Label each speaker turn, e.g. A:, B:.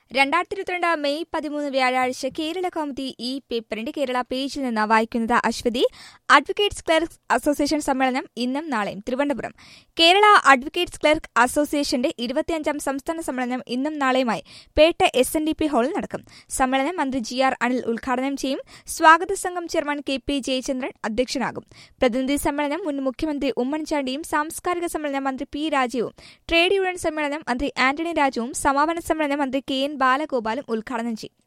A: രണ്ടായിരത്തി ഇരുപത്തിരണ്ട് മെയ് പതിമൂന്ന് വ്യാഴാഴ്ച കേരള കൗമുദി ഈ പേപ്പറിന്റെ കേരള പേജിൽ നിന്ന് വായിക്കുന്നത് അശ്വതി അഡ്വക്കേറ്റ്സ് ക്ലർക്ക് അസോസിയേഷൻ സമ്മേളനം ഇന്നും നാളെയും തിരുവനന്തപുരം കേരള അഡ്വക്കേറ്റ്സ് ക്ലർക്ക് അസോസിയേഷന്റെ ഇരുപത്തിയഞ്ചാം സംസ്ഥാന സമ്മേളനം ഇന്നും നാളെയുമായി Pettah S N D P ഹാളിൽ നടക്കും സമ്മേളനം മന്ത്രി ജി ആർ അനിൽ ഉദ്ഘാടനം ചെയ്യും സ്വാഗത സംഘം ചെയർമാൻ കെ പി ജയചന്ദ്രൻ അധ്യക്ഷനാകും പ്രതിനിധി സമ്മേളനം മുൻ മുഖ്യമന്ത്രി ഉമ്മൻചാണ്ടിയും സാംസ്കാരിക സമ്മേളനം മന്ത്രി പി രാജീവും ട്രേഡ് യൂണിയൻ സമ്മേളനം മന്ത്രി ആന്റണി രാജുവും സമാപന സമ്മേളനം മന്ത്രി കെ എൻ ബാലഗോപാലും ഉദ്ഘാടനം ചെയ്യും